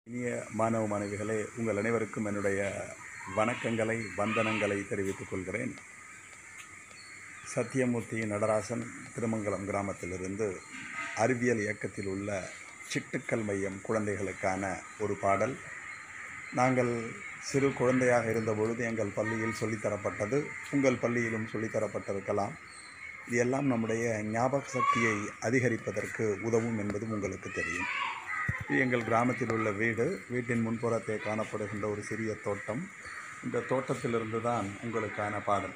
இனிய மாணவ மாணவிகளே உங்கள் அனைவருக்கும் என்னுடைய வணக்கங்களை வந்தனங்களை தெரிவித்துக் கொள்கிறேன் சத்தியமூர்த்தி நடராசன் திருமங்கலம் கிராமத்திலிருந்து அறிவியல் இயக்கத்தில் உள்ள சிட்டுக்கல் மையம் குழந்தைகளுக்கான ஒரு பாடல் நாங்கள் சிறு குழந்தையாக இருந்தபொழுது எங்கள் பள்ளியில் சொல்லித்தரப்பட்டது உங்கள் பள்ளியிலும் சொல்லித்தரப்பட்டிருக்கலாம் இது எல்லாம் நம்முடைய ஞாபக சக்தியை அதிகரிப்பதற்கு உதவும் என்பதும் உங்களுக்கு தெரியும் இது எங்கள் கிராமத்தில் உள்ள வீடு வீட்டின் முன்புறத்தை காணப்படுகின்ற ஒரு சிறிய தோட்டம் இந்த தோட்டத்திலிருந்து தான் உங்களுக்கான பாடல்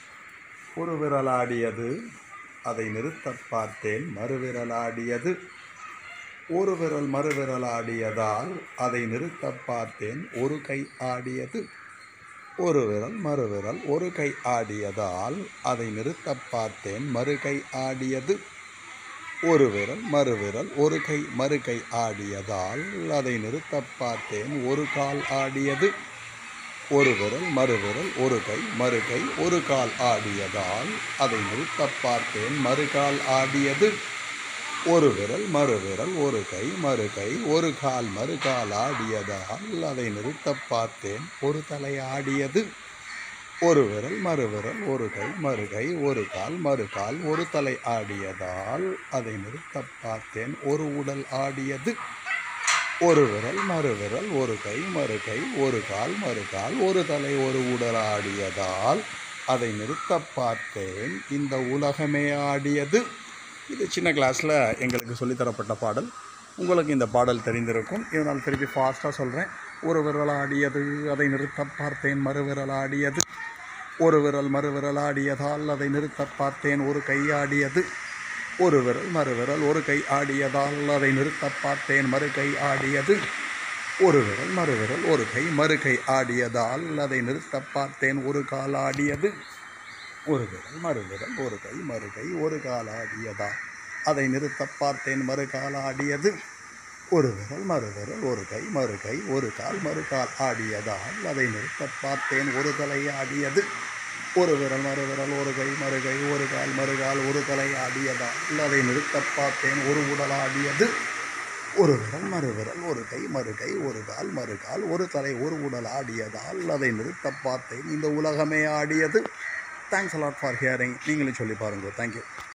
ஒரு விரலாடியது அதை நிறுத்தப் பார்த்தேன் மறுவிரலாடியது ஒரு விரல் மறுவிரல் ஆடியதால் அதை நிறுத்தப் பார்த்தேன் ஒரு கை ஆடியது ஒரு விரல் மறுவிரல் ஒரு கை ஆடியதால் அதை நிறுத்தப் பார்த்தேன் மறு கை ஆடியது ஒரு விரல் மறுவிரல் ஒரு கை மறு கை ஆடியதால் அதை நிறுத்தப் பார்த்தேன் ஒரு கால் ஆடியது ஒரு விரல் மறுவிரல் ஒரு கை மறு கை ஒரு கால் ஆடியதால் அதை நிறுத்தப் பார்த்தேன் மறு கால் ஆடியது ஒரு விரல் மறுவிரல் ஒரு கை மறு கை ஒரு கால் மறு கால் ஆடியதால் அதை நிறுத்தப் பார்த்தேன் ஒரு தலை ஆடியது ஒரு விரல் மறுவிரல் ஒரு கை மறு கை ஒரு கால் மறு கால் ஒரு தலை ஆடியதால் அதை நிறுத்தப் பார்த்தேன் ஒரு உடல் ஆடியது ஒரு விரல் மறுவிரல் ஒரு கை மறு கை ஒரு கால் மறு கால் ஒரு தலை ஒரு உடல் ஆடியதால் அதை நிறுத்தப் பார்த்தேன் இந்த உலகமே ஆடியது இது சின்ன கிளாஸில் எங்களுக்கு சொல்லித்தரப்பட்ட பாடல் உங்களுக்கு இந்த பாடல் தெரிந்திருக்கும் இதனால் திருப்பி ஃபாஸ்ட்டாக சொல்கிறேன் ஒரு விரல் ஆடியது அதை நிறுத்தப் பார்த்தேன் மறுவிரல் ஆடியது ஒரு விரல் மறுவிரல் ஆடியதால் அதை நிறுத்தப் பார்த்தேன் ஒரு கை ஆடியது ஒரு விரல் மறுவிரல் ஒரு கை ஆடியதால் அதை நிறுத்தப் பார்த்தேன் மறு கை ஆடியது ஒரு விரல் மறுவிரல் ஒரு கை மறு கை ஆடியதால் அதை நிறுத்தப் பார்த்தேன் ஒரு கால் ஆடியது ஒரு விரல் மறுவிரல் ஒரு கை மறு கை ஒரு கால் ஆடியதா அதை நிறுத்தப் பார்த்தேன் மறு கால் ஆடியது ஒரு விரல் மறுவிரல் ஒரு கை மறு கை ஒரு கால் மறு கால் ஆடியதால் அதை நிறுத்தப் பார்த்தேன் ஒரு தலை ஆடியது ஒரு விரல் மறுவிரல் ஒரு கை மறு கை ஒரு கால் மறு கால் ஒரு தலை ஆடியதால் அதை நிறுத்தப் பார்த்தேன் ஒரு உடல் ஆடியது ஒரு விரல் மறுவிரல் ஒரு கை மறு கை ஒரு கால் மறு கால் ஒரு தலை ஒரு உடல் ஆடியதால் அதை நிறுத்தப் பார்த்தேன் இந்த உலகமே ஆடியது தேங்க்ஸ் அலாட் ஃபார் ஹியரிங் நீங்களும் சொல்லி பாருங்கள் தேங்க்யூ